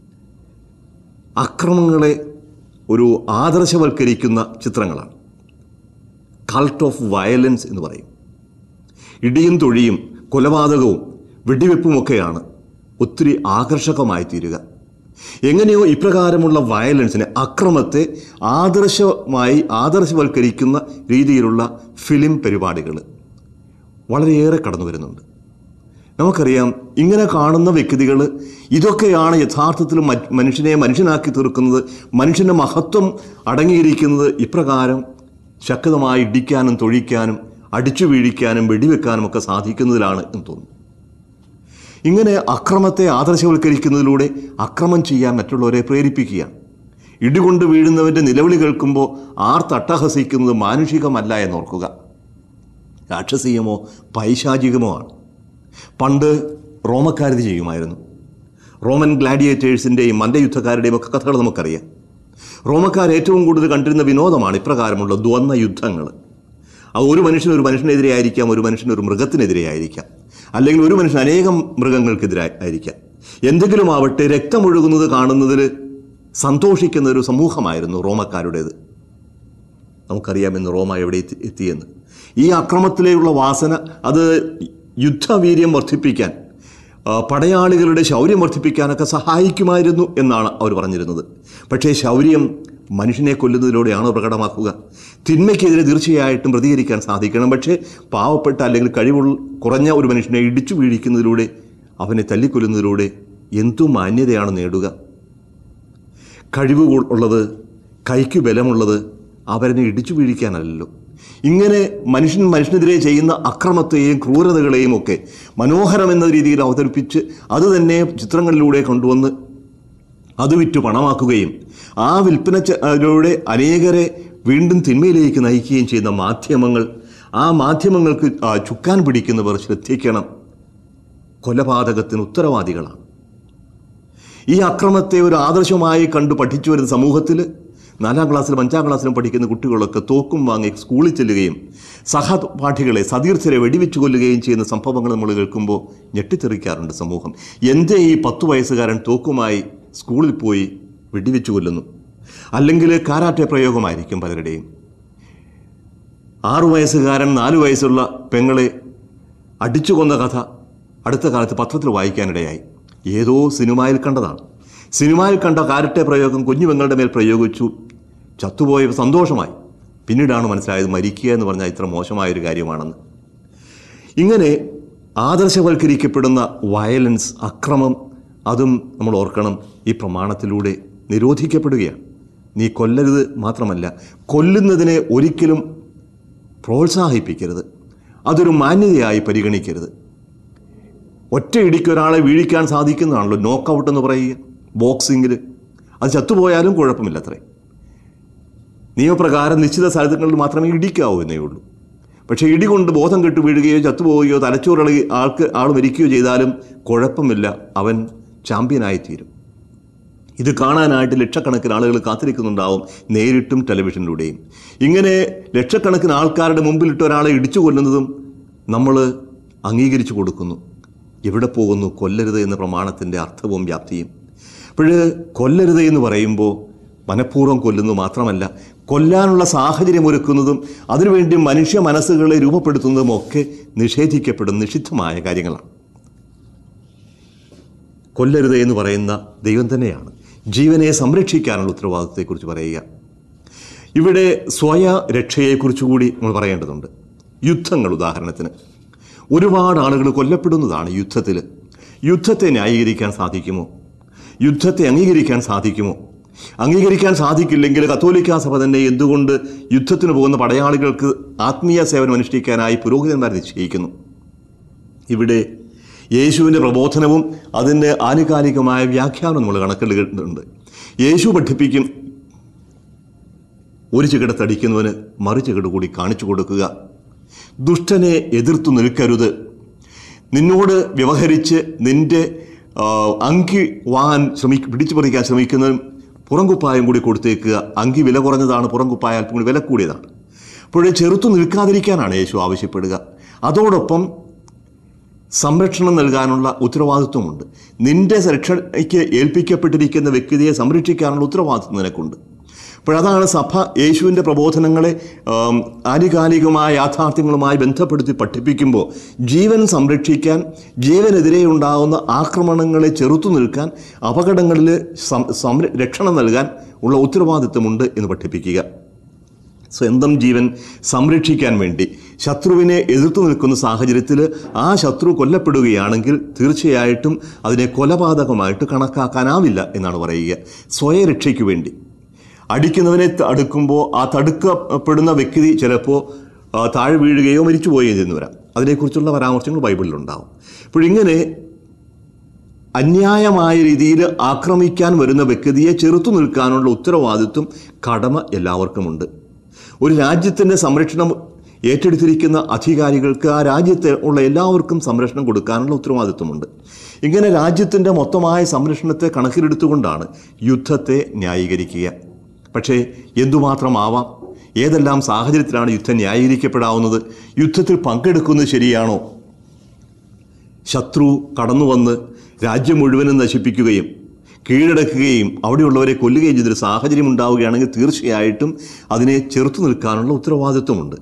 അക്രമങ്ങളെ ഒരു ആദർശവൽക്കരിക്കുന്ന ചിത്രങ്ങളാണ് കൾട്ട് ഓഫ് വയലൻസ് എന്ന് പറയും ഇടിയും തൊഴിയും കൊലപാതകവും വെടിവെപ്പുമൊക്കെയാണ് ഒത്തിരി ആകർഷകമായി തീരുക എങ്ങനെയോ ഇപ്രകാരമുള്ള വയലൻസിനെ അക്രമത്തെ ആദർശമായി ആദർശവൽക്കരിക്കുന്ന രീതിയിലുള്ള ഫിലിം പരിപാടികൾ വളരെയേറെ കടന്നു വരുന്നുണ്ട് നമുക്കറിയാം ഇങ്ങനെ കാണുന്ന വ്യക്തികൾ ഇതൊക്കെയാണ് യഥാർത്ഥത്തിൽ മ- മനുഷ്യനെ മനുഷ്യനാക്കി തീർക്കുന്നത് മനുഷ്യൻ്റെ മഹത്വം അടങ്ങിയിരിക്കുന്നത് ഇപ്രകാരം ശക്തമായി ഇടിക്കാനും തൊഴിക്കാനും അടിച്ചു വീഴിക്കാനും വെടിവെക്കാനും ഒക്കെ സാധിക്കുന്നതിലാണ് എന്ന് തോന്നുന്നു ഇങ്ങനെ അക്രമത്തെ ആദർശവൽക്കരിക്കുന്നതിലൂടെ അക്രമം ചെയ്യാൻ മറ്റുള്ളവരെ പ്രേരിപ്പിക്കുക ഇടികൊണ്ട് വീഴുന്നവൻ്റെ നിലവിളി കേൾക്കുമ്പോൾ ആർ തട്ടഹസിക്കുന്നത് മാനുഷികമല്ല എന്നോർക്കുക രാക്ഷസീയമോ പൈശാചികമോ ആണ് പണ്ട് റോമക്കാരിത് ചെയ്യുമായിരുന്നു റോമൻ ഗ്ലാഡിയേറ്റേഴ്സിൻ്റെയും മല്ലയുദ്ധക്കാരുടെയും ഒക്കെ കഥകൾ നമുക്കറിയാം റോമക്കാർ ഏറ്റവും കൂടുതൽ കണ്ടിരുന്ന വിനോദമാണ് ഇപ്രകാരമുള്ള ദ്വന്ദ്വ യുദ്ധങ്ങൾ ആ ഒരു മനുഷ്യൻ ഒരു മനുഷ്യനെതിരെ ആയിരിക്കാം ഒരു മനുഷ്യൻ ഒരു മൃഗത്തിനെതിരെ ആയിരിക്കാം അല്ലെങ്കിൽ ഒരു മനുഷ്യൻ അനേകം മൃഗങ്ങൾക്കെതിരെ ആയിരിക്കാം എന്തെങ്കിലും ആവട്ടെ രക്തമൊഴുകുന്നത് കാണുന്നതിൽ സന്തോഷിക്കുന്ന ഒരു സമൂഹമായിരുന്നു റോമക്കാരുടേത് നമുക്കറിയാം ഇന്ന് റോമ എവിടെ എത്തി എത്തിയെന്ന് ഈ അക്രമത്തിലേക്കുള്ള വാസന അത് യുദ്ധവീര്യം വർദ്ധിപ്പിക്കാൻ ആ, പടയാളികളുടെ ശൗര്യം വർദ്ധിപ്പിക്കാനൊക്കെ സഹായിക്കുമായിരുന്നു എന്നാണ് അവർ പറഞ്ഞിരുന്നത് പക്ഷേ ശൗര്യം മനുഷ്യനെ കൊല്ലുന്നതിലൂടെയാണോ പ്രകടമാക്കുക തിന്മയ്ക്കെതിരെ തീർച്ചയായിട്ടും പ്രതികരിക്കാൻ സാധിക്കണം പക്ഷേ പാവപ്പെട്ട അല്ലെങ്കിൽ കഴിവുള്ള കുറഞ്ഞ ഒരു മനുഷ്യനെ ഇടിച്ചു വീഴിക്കുന്നതിലൂടെ അവനെ തല്ലിക്കൊല്ലുന്നതിലൂടെ എന്തു മാന്യതയാണ് നേടുക കഴിവ് ഉൾ- ഉള്ളത് കൈക്ക് ബലമുള്ളത് അവരനെ ഇടിച്ചു വീഴിക്കാനല്ലല്ലോ ഇങ്ങനെ മനുഷ്യൻ മനുഷ്യനെതിരെ ചെയ്യുന്ന അക്രമത്തെയും ക്രൂരതകളെയും ഒക്കെ മനോഹരമെന്ന രീതിയിൽ അവതരിപ്പിച്ച് അത് തന്നെ ചിത്രങ്ങളിലൂടെ കൊണ്ടുവന്ന് അത് വിറ്റ് പണമാക്കുകയും ആ വിൽപ്പനയിലൂടെ അനേകരെ വീണ്ടും തിന്മയിലേക്ക് നയിക്കുകയും ചെയ്യുന്ന മാധ്യമങ്ങൾ ആ മാധ്യമങ്ങൾക്ക് ആ, ചുക്കാൻ പിടിക്കുന്നവർ ശ്രദ്ധിക്കണം കൊലപാതകത്തിന് ഉത്തരവാദികളാണ് ഈ അക്രമത്തെ ഒരു ആദർശമായി കണ്ടു പഠിച്ചു വരുന്ന സമൂഹത്തിൽ നാലാം ക്ലാസ്സിലും അഞ്ചാം ക്ലാസ്സിലും പഠിക്കുന്ന കുട്ടികളൊക്കെ തോക്കും വാങ്ങി സ്കൂളിൽ ചെല്ലുകയും സഹപാഠികളെ സതീർത്ഥരെ വെടിവെച്ച് കൊല്ലുകയും ചെയ്യുന്ന സംഭവങ്ങൾ നമ്മൾ കേൾക്കുമ്പോൾ ഞെട്ടിത്തെറിക്കാറുണ്ട് സമൂഹം എന്തേ ഈ പത്തു വയസ്സുകാരൻ തോക്കുമായി സ്കൂളിൽ പോയി വെടിവെച്ച് കൊല്ലുന്നു അല്ലെങ്കിൽ കാരാട്ടെ പ്രയോഗമായിരിക്കും പലരുടെയും ആറു വയസ്സുകാരൻ നാലു വയസ്സുള്ള പെങ്ങളെ അടിച്ചു കൊന്ന കഥ അടുത്ത കാലത്ത് പത്രത്തിൽ വായിക്കാനിടയായി ഏതോ സിനിമയിൽ കണ്ടതാണ് സിനിമയിൽ കണ്ട കാരട്ടെ പ്രയോഗം കുഞ്ഞു പെങ്ങളുടെ മേൽ പ്രയോഗിച്ചു ചത്തുപോയ സന്തോഷമായി പിന്നീടാണ് മനസ്സിലായത് മരിക്കുക എന്ന് പറഞ്ഞാൽ ഇത്ര മോശമായൊരു കാര്യമാണെന്ന് ഇങ്ങനെ ആദർശവൽക്കരിക്കപ്പെടുന്ന വയലൻസ് അക്രമം അതും നമ്മൾ ഓർക്കണം ഈ പ്രമാണത്തിലൂടെ നിരോധിക്കപ്പെടുകയാണ് നീ കൊല്ലരുത് മാത്രമല്ല കൊല്ലുന്നതിനെ ഒരിക്കലും പ്രോത്സാഹിപ്പിക്കരുത് അതൊരു മാന്യതയായി പരിഗണിക്കരുത് ഒറ്റ ഇടിക്ക് ഒരാളെ വീഴിക്കാൻ സാധിക്കുന്നതാണല്ലോ നോക്കൗട്ട് എന്ന് പറയുക ബോക്സിങ്ങിൽ അത് ചത്തുപോയാലും കുഴപ്പമില്ല അത്രേ നിയമപ്രകാരം നിശ്ചിത സ്ഥലങ്ങളിൽ മാത്രമേ ഇടിക്കാവൂ എന്നേ ഉള്ളൂ പക്ഷേ ഇടി കൊണ്ട് ബോധം കെട്ട് വീഴുകയോ ചത്തുപോവുകയോ തലച്ചോറിളി ആൾക്ക് ആൾ മരിക്കുകയോ ചെയ്താലും കുഴപ്പമില്ല അവൻ ചാമ്പ്യനായിത്തീരും ഇത് കാണാനായിട്ട് ലക്ഷക്കണക്കിന് ആളുകൾ കാത്തിരിക്കുന്നുണ്ടാവും നേരിട്ടും ടെലിവിഷനിലൂടെയും ഇങ്ങനെ ലക്ഷക്കണക്കിന് ആൾക്കാരുടെ മുമ്പിലിട്ട് ഒരാളെ ഇടിച്ചു കൊല്ലുന്നതും നമ്മൾ അംഗീകരിച്ചു കൊടുക്കുന്നു എവിടെ പോകുന്നു കൊല്ലരുത് എന്ന പ്രമാണത്തിൻ്റെ അർത്ഥവും വ്യാപ്തിയും അപ്പോൾ കൊല്ലരുത് എന്ന് പറയുമ്പോൾ മനഃപൂർവ്വം കൊല്ലുന്നു മാത്രമല്ല കൊല്ലാനുള്ള സാഹചര്യം ഒരുക്കുന്നതും അതിനുവേണ്ടി മനുഷ്യ മനസ്സുകളെ രൂപപ്പെടുത്തുന്നതും ഒക്കെ നിഷേധിക്കപ്പെടുന്ന നിഷിദ്ധമായ കാര്യങ്ങളാണ് കൊല്ലരുത് എന്ന് പറയുന്ന ദൈവം തന്നെയാണ് ജീവനെ സംരക്ഷിക്കാനുള്ള ഉത്തരവാദിത്വത്തെക്കുറിച്ച് പറയുക ഇവിടെ സ്വയ രക്ഷയെക്കുറിച്ച് കൂടി നമ്മൾ പറയേണ്ടതുണ്ട് യുദ്ധങ്ങൾ ഉദാഹരണത്തിന് ഒരുപാട് ആളുകൾ കൊല്ലപ്പെടുന്നതാണ് യുദ്ധത്തിൽ യുദ്ധത്തെ ന്യായീകരിക്കാൻ സാധിക്കുമോ യുദ്ധത്തെ അംഗീകരിക്കാൻ സാധിക്കുമോ അംഗീകരിക്കാൻ സാധിക്കില്ലെങ്കിൽ കത്തോലിക്ക സഭ തന്നെ എന്തുകൊണ്ട് യുദ്ധത്തിന് പോകുന്ന പടയാളികൾക്ക് ആത്മീയ സേവനം അനുഷ്ഠിക്കാനായി പുരോഹിതന്മാർ നിശ്ചയിക്കുന്നു ഇവിടെ യേശുവിൻ്റെ പ്രബോധനവും അതിൻ്റെ ആനുകാലികമായ വ്യാഖ്യാനവും നമ്മൾ കണക്കിടുന്നുണ്ട് യേശു പഠിപ്പിക്കും ഒരു ചികിടത്തടിക്കുന്നവന് മറു ചികിട കൂടി കാണിച്ചു കൊടുക്കുക ദുഷ്ടനെ എതിർത്തു നിൽക്കരുത് നിന്നോട് വ്യവഹരിച്ച് നിന്റെ ആ, അങ്കി വാങ്ങാൻ ശ്രമി പിടിച്ചു പറിക്കാൻ ശ്രമിക്കുന്നവനും പുറംകുപ്പായം കൂടി കൊടുത്തേക്കുക അങ്കി വില കുറഞ്ഞതാണ് പുറംകുപ്പായ അല്പം കൂടി വില കൂടിയതാണ് അപ്പോഴേ ചെറുത്തു നിൽക്കാതിരിക്കാനാണ് യേശു ആവശ്യപ്പെടുക അതോടൊപ്പം സംരക്ഷണം നൽകാനുള്ള ഉത്തരവാദിത്വമുണ്ട് നിന്റെ രക്ഷയ്ക്ക് ഏൽപ്പിക്കപ്പെട്ടിരിക്കുന്ന വ്യക്തിയെ സംരക്ഷിക്കാനുള്ള ഉത്തരവാദിത്വം നിനക്കുണ്ട് അപ്പോഴതാണ് സഭ യേശുവിൻ്റെ പ്രബോധനങ്ങളെ ആം, ആനുകാലികമായ യാഥാർത്ഥ്യങ്ങളുമായി ബന്ധപ്പെടുത്തി പഠിപ്പിക്കുമ്പോൾ ജീവൻ സംരക്ഷിക്കാൻ ജീവനെതിരെ ഉണ്ടാകുന്ന ആക്രമണങ്ങളെ ചെറുത്തു നിൽക്കാൻ അപകടങ്ങളിൽ സം- സംര- രക്ഷണം നൽകാൻ ഉള്ള ഉത്തരവാദിത്വമുണ്ട് എന്ന് പഠിപ്പിക്കുക സ്വന്തം ജീവൻ സംരക്ഷിക്കാൻ വേണ്ടി ശത്രുവിനെ എതിർത്തു നിൽക്കുന്ന സാഹചര്യത്തിൽ ആ ശത്രു കൊല്ലപ്പെടുകയാണെങ്കിൽ തീർച്ചയായിട്ടും അതിനെ കൊലപാതകമായിട്ട് കണക്കാക്കാനാവില്ല എന്നാണ് പറയുക സ്വയരക്ഷയ്ക്ക് വേണ്ടി അടിക്കുന്നവനെ തടുക്കുമ്പോൾ ആ തടുക്കപ്പെടുന്ന വ്യക്തി ചിലപ്പോൾ ആ, താഴെ വീഴുകയോ മരിച്ചു പോവുകയോ ചെയ്യുന്നു വരാം അതിനെക്കുറിച്ചുള്ള പരാമർശങ്ങൾ ബൈബിളിലുണ്ടാവും അപ്പോഴിങ്ങനെ അന്യായമായ രീതിയിൽ ആക്രമിക്കാൻ വരുന്ന വ്യക്തിയെ ചെറുത്തു നിൽക്കാനുള്ള ഉത്തരവാദിത്വം കടമ എല്ലാവർക്കുമുണ്ട് ഒരു രാജ്യത്തിൻ്റെ സംരക്ഷണം ഏറ്റെടുത്തിരിക്കുന്ന അധികാരികൾക്ക് ആ രാജ്യത്ത് ഉള്ള എല്ലാവർക്കും സംരക്ഷണം കൊടുക്കാനുള്ള ഉത്തരവാദിത്വമുണ്ട് ഇങ്ങനെ രാജ്യത്തിൻ്റെ മൊത്തമായ സംരക്ഷണത്തെ കണക്കിലെടുത്തുകൊണ്ടാണ് യുദ്ധത്തെ ന്യായീകരിക്കുക പക്ഷേ എന്തുമാത്രമാവാം ഏതെല്ലാം സാഹചര്യത്തിലാണ് യുദ്ധം ന്യായീകരിക്കപ്പെടാവുന്നത് യുദ്ധത്തിൽ പങ്കെടുക്കുന്നത് ശരിയാണോ ശത്രു കടന്നു വന്ന് രാജ്യം മുഴുവനും നശിപ്പിക്കുകയും കീഴടക്കുകയും അവിടെയുള്ളവരെ കൊല്ലുകയും ചെയ്തൊരു സാഹചര്യം ഉണ്ടാവുകയാണെങ്കിൽ തീർച്ചയായിട്ടും അതിനെ ചെറുത്തു നിൽക്കാനുള്ള ഉത്തരവാദിത്വമുണ്ട്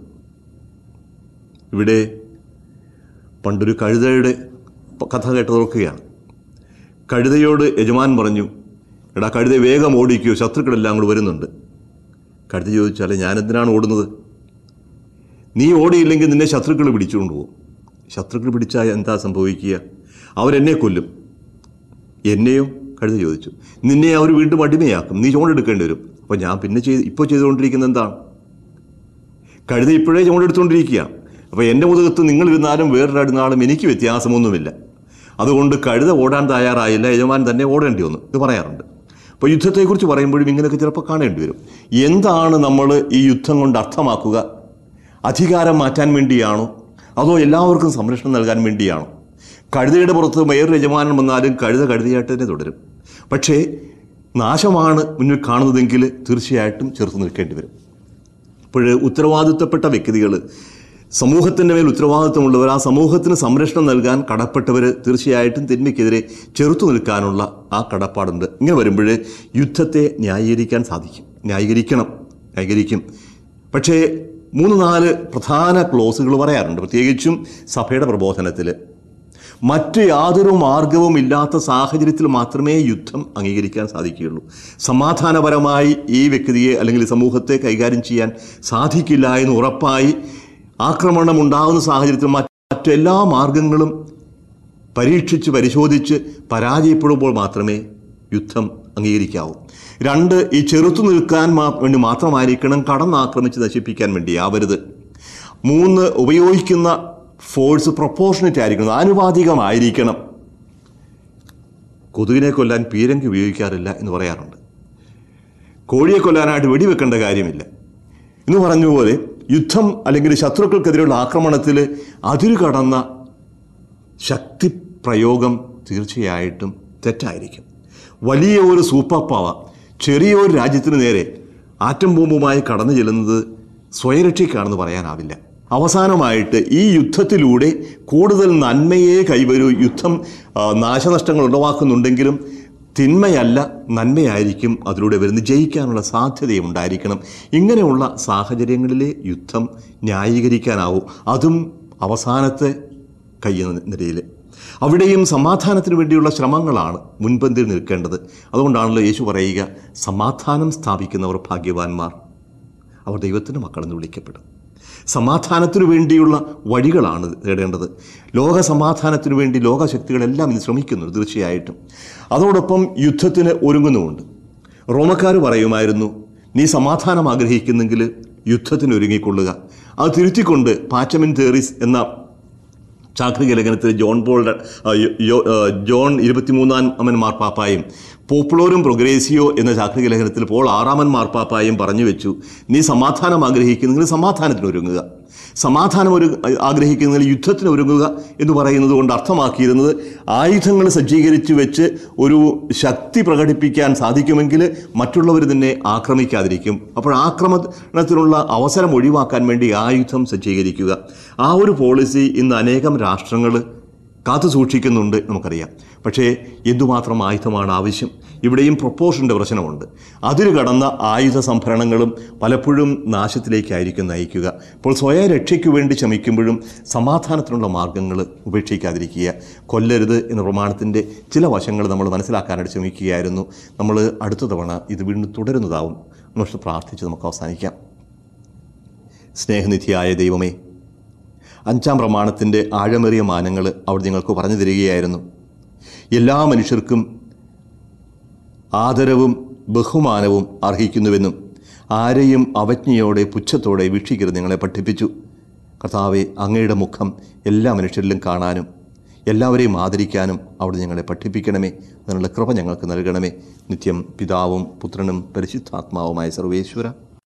ഇവിടെ പണ്ടൊരു കഴുതയുടെ പ- കഥ കേട്ടതോർക്കുകയാണ് കഴുതയോട് യജമാൻ പറഞ്ഞു എടാ കഴുത വേഗം ഓടിക്കോ ശത്രുക്കളെല്ലാം കൂടെ വരുന്നുണ്ട് കഴുത ചോദിച്ചാൽ ഞാനെന്തിനാണ് ഓടുന്നത് നീ ഓടിയില്ലെങ്കിൽ നിന്നെ ശത്രുക്കൾ പിടിച്ചുകൊണ്ട് പോകും ശത്രുക്കൾ പിടിച്ചാൽ എന്താ സംഭവിക്കുക അവരെന്നെ കൊല്ലും എന്നെയോ കഴുത ചോദിച്ചു നിന്നെ അവർ വീണ്ടും അടിമയാക്കും നീ ചൂണ്ടെടുക്കേണ്ടി വരും അപ്പോൾ ഞാൻ പിന്നെ ചെയ്ത് ഇപ്പോൾ ചെയ്തുകൊണ്ടിരിക്കുന്നത് എന്താണ് കഴുത ഇപ്പോഴേ ചൂണ്ടെടുത്തുകൊണ്ടിരിക്കുകയാണ് അപ്പോൾ എൻ്റെ മുതുകത്ത് നിങ്ങളിരുന്നാലും വേറൊരാടുന്നാളും എനിക്ക് വ്യത്യാസമൊന്നുമില്ല അതുകൊണ്ട് കഴുത ഓടാൻ തയ്യാറായില്ല യജമാൻ തന്നെ ഓടേണ്ടി വന്നു ഇത് പറയാറുണ്ട് അപ്പോൾ യുദ്ധത്തെക്കുറിച്ച് പറയുമ്പോഴും ഇങ്ങനെയൊക്കെ ചിലപ്പോൾ കാണേണ്ടി വരും എന്താണ് നമ്മൾ ഈ യുദ്ധം കൊണ്ട് അർത്ഥമാക്കുക അധികാരം മാറ്റാൻ വേണ്ടിയാണോ അതോ എല്ലാവർക്കും സംരക്ഷണം നൽകാൻ വേണ്ടിയാണോ കഴുതയുടെ പുറത്ത് വേറൊരു യജമാനൻ വന്നാലും കഴുത കഴുതയായിട്ട് തന്നെ തുടരും പക്ഷേ നാശമാണ് മുന്നിൽ കാണുന്നതെങ്കിൽ തീർച്ചയായിട്ടും ചെറുത്ത് നിൽക്കേണ്ടി വരും അപ്പോൾ ഉത്തരവാദിത്തപ്പെട്ട വ്യക്തികൾ സമൂഹത്തിൻ്റെ മേൽ ഉത്തരവാദിത്തമുള്ളവർ ആ സമൂഹത്തിന് സംരക്ഷണം നൽകാൻ കടപ്പെട്ടവർ തീർച്ചയായിട്ടും തിന്മയ്ക്കെതിരെ ചെറുത്തു നിൽക്കാനുള്ള ആ കടപ്പാടുണ്ട് ഇങ്ങനെ വരുമ്പോൾ യുദ്ധത്തെ ന്യായീകരിക്കാൻ സാധിക്കും ന്യായീകരിക്കണം ന്യായീകരിക്കും പക്ഷേ മൂന്ന് നാല് പ്രധാന ക്ലോസുകൾ പറയാറുണ്ട് പ്രത്യേകിച്ചും സഭയുടെ പ്രബോധനത്തിൽ മറ്റ് യാതൊരു മാർഗവും ഇല്ലാത്ത സാഹചര്യത്തിൽ മാത്രമേ യുദ്ധം അംഗീകരിക്കാൻ സാധിക്കുകയുള്ളൂ സമാധാനപരമായി ഈ വ്യക്തിയെ അല്ലെങ്കിൽ ഈ സമൂഹത്തെ കൈകാര്യം ചെയ്യാൻ സാധിക്കില്ല എന്ന് ഉറപ്പായി ആക്രമണം ഉണ്ടാകുന്ന സാഹചര്യത്തിൽ മറ്റ് മറ്റെല്ലാ മാർഗങ്ങളും പരീക്ഷിച്ച് പരിശോധിച്ച് പരാജയപ്പെടുമ്പോൾ മാത്രമേ യുദ്ധം അംഗീകരിക്കാവൂ രണ്ട് ഈ ചെറുത്തു നിൽക്കാൻ മാ- വേണ്ടി മാത്രമായിരിക്കണം കടന്നാക്രമിച്ച് നശിപ്പിക്കാൻ വേണ്ടിയാവരുത് മൂന്ന് ഉപയോഗിക്കുന്ന ഫോഴ്സ് പ്രൊപ്പോർഷനറ്റ് ആയിരിക്കണം ആനുപാതികമായിരിക്കണം കൊതുകിനെ കൊല്ലാൻ പീരങ്കി ഉപയോഗിക്കാറില്ല എന്ന് പറയാറുണ്ട് കോഴിയെ കൊല്ലാനായിട്ട് വെടിവെക്കേണ്ട കാര്യമില്ല എന്ന് പറഞ്ഞതുപോലെ യുദ്ധം അല്ലെങ്കിൽ ശത്രുക്കൾക്കെതിരെയുള്ള ആക്രമണത്തിൽ അതിരു കടന്ന ശക്തി പ്രയോഗം തീർച്ചയായിട്ടും തെറ്റായിരിക്കും വലിയ ഒരു സൂപ്പർ പവർ ചെറിയൊരു രാജ്യത്തിന് നേരെ ആറ്റം ബോംബുമായി കടന്നു ചെല്ലുന്നത് സ്വയരക്ഷയ്ക്കാണെന്ന് പറയാനാവില്ല അവസാനമായിട്ട് ഈ യുദ്ധത്തിലൂടെ കൂടുതൽ നന്മയെ കൈവരൂ യുദ്ധം ആ, നാശനഷ്ടങ്ങൾ ഉളവാക്കുന്നുണ്ടെങ്കിലും തിന്മയല്ല നന്മയായിരിക്കും അതിലൂടെ വരുന്ന ജയിക്കാനുള്ള സാധ്യതയും ഉണ്ടായിരിക്കണം ഇങ്ങനെയുള്ള സാഹചര്യങ്ങളിലെ യുദ്ധം ന്യായീകരിക്കാനാവും അതും അവസാനത്തെ കയ്യെന്ന നിലയിൽ അവിടെയും സമാധാനത്തിന് വേണ്ടിയുള്ള ശ്രമങ്ങളാണ് മുൻപന്തിൽ നിൽക്കേണ്ടത് അതുകൊണ്ടാണല്ലോ യേശു പറയുക സമാധാനം സ്ഥാപിക്കുന്നവർ ഭാഗ്യവാന്മാർ അവർ ദൈവത്തിൻ്റെ മക്കളെന്ന് വിളിക്കപ്പെടും സമാധാനത്തിനു വേണ്ടിയുള്ള വഴികളാണ് തേടേണ്ടത് ലോക സമാധാനത്തിനു വേണ്ടി ലോകശക്തികളെല്ലാം ഇത് ശ്രമിക്കുന്നു തീർച്ചയായിട്ടും അതോടൊപ്പം യുദ്ധത്തിന് ഒരുങ്ങുന്നുമുണ്ട് റോമക്കാർ പറയുമായിരുന്നു നീ സമാധാനം ആഗ്രഹിക്കുന്നെങ്കിൽ യുദ്ധത്തിന് ഒരുങ്ങിക്കൊള്ളുക അത് തിരുത്തിക്കൊണ്ട് പാച്ചമിൻ തേറിസ് എന്ന ചാക്രിക ലേഖനത്തിൽ ജോൺ പോളുടെ ആ, യോ- യോ- ആ, ജോൺ ഇരുപത്തിമൂന്നാം അമൻ മാർപ്പാപ്പായും പോപ്പുലോറും പ്രൊഗ്രേസിയോ എന്ന ചാക്രിക ലേഖനത്തിൽ പോൾ ആറാമൻ മാർപ്പാപ്പായും പറഞ്ഞു വെച്ചു നീ സമാധാനം ആഗ്രഹിക്കുന്നെങ്കിൽ സമാധാനത്തിന് ഒരുങ്ങുക സമാധാനം ഒരു ആഗ്രഹിക്കുന്നതിൽ യുദ്ധത്തിന് ഒരുങ്ങുക എന്ന് പറയുന്നത് കൊണ്ട് അർത്ഥമാക്കിയിരുന്നത് ആയുധങ്ങൾ സജ്ജീകരിച്ച് വെച്ച് ഒരു ശക്തി പ്രകടിപ്പിക്കാൻ സാധിക്കുമെങ്കിൽ മറ്റുള്ളവർ തന്നെ ആക്രമിക്കാതിരിക്കും അപ്പോൾ ആക്രമണത്തിനുള്ള അവസരം ഒഴിവാക്കാൻ വേണ്ടി ആയുധം സജ്ജീകരിക്കുക ആ ഒരു പോളിസി ഇന്ന് അനേകം രാഷ്ട്രങ്ങൾ കാത്തു സൂക്ഷിക്കുന്നുണ്ട് നമുക്കറിയാം പക്ഷേ എന്തുമാത്രം ആയുധമാണ് ആവശ്യം ഇവിടെയും പ്രൊപ്പോഷൻ്റെ പ്രശ്നമുണ്ട് അതിര് കടന്ന ആയുധ സംഭരണങ്ങളും പലപ്പോഴും നാശത്തിലേക്കായിരിക്കും നയിക്കുക അപ്പോൾ സ്വയം രക്ഷയ്ക്ക് വേണ്ടി ശ്രമിക്കുമ്പോഴും സമാധാനത്തിനുള്ള മാർഗങ്ങൾ ഉപേക്ഷിക്കാതിരിക്കുക കൊല്ലരുത് എന്ന പ്രമാണത്തിൻ്റെ ചില വശങ്ങൾ നമ്മൾ മനസ്സിലാക്കാനായിട്ട് ശ്രമിക്കുകയായിരുന്നു നമ്മൾ അടുത്ത തവണ ഇത് വീണ്ടും തുടരുന്നതാവും നമുക്ക് പ്രാർത്ഥിച്ച് നമുക്ക് അവസാനിക്കാം സ്നേഹനിധിയായ ദൈവമേ അഞ്ചാം പ്രമാണത്തിൻ്റെ ആഴമേറിയ മാനങ്ങൾ അവിടെ നിങ്ങൾക്ക് പറഞ്ഞു തരികയായിരുന്നു എല്ലാ മനുഷ്യർക്കും ആദരവും ബഹുമാനവും അർഹിക്കുന്നുവെന്നും ആരെയും അവജ്ഞയോടെ പുച്ഛത്തോടെ വീക്ഷിക്കരുത് നിങ്ങളെ പഠിപ്പിച്ചു കർത്താവെ അങ്ങയുടെ മുഖം എല്ലാ മനുഷ്യരിലും കാണാനും എല്ലാവരെയും ആദരിക്കാനും അവിടെ ഞങ്ങളെ പഠിപ്പിക്കണമേ അതിനുള്ള കൃപ ഞങ്ങൾക്ക് നൽകണമേ നിത്യം പിതാവും പുത്രനും പരിശുദ്ധാത്മാവുമായ സർവേശ്വര